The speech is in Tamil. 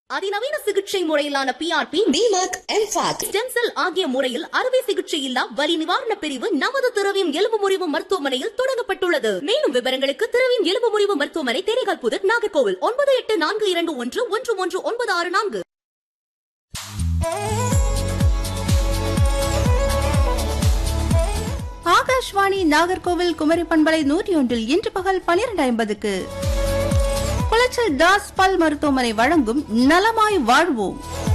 அதிநவீன சிகிச்சை முறையிலான PRP DMAC MFAC stem cell ஆகிய முறையில் அறுவை சிகிச்சை இல்லா வலி நிவாரண பிரிவு நமது திரவியம் எலும்பு முறிவு மருத்துவமனையில் தொடங்கப்பட்டுள்ளது மேலும் விவரங்களுக்கு திரவியம் எலும்பு முறிவு மருத்துவமனை தேரைகால் புதர் நாகர்கோவில் ஒன்பது எட்டு நான்கு இரண்டு ஒன்று ஒன்று ஒன்று ஒன்பது ஆறு நான்கு ஆகாஷ்வாணி நாகர்கோவில் குமரி பண்பலை நூற்றி ஒன்றில் இன்று பகல் பனிரெண்டு ஐம்பதுக்கு குளச்சல் தாஸ் பல் மருத்துவமனை வழங்கும் நலமாய் வாழ்வோம்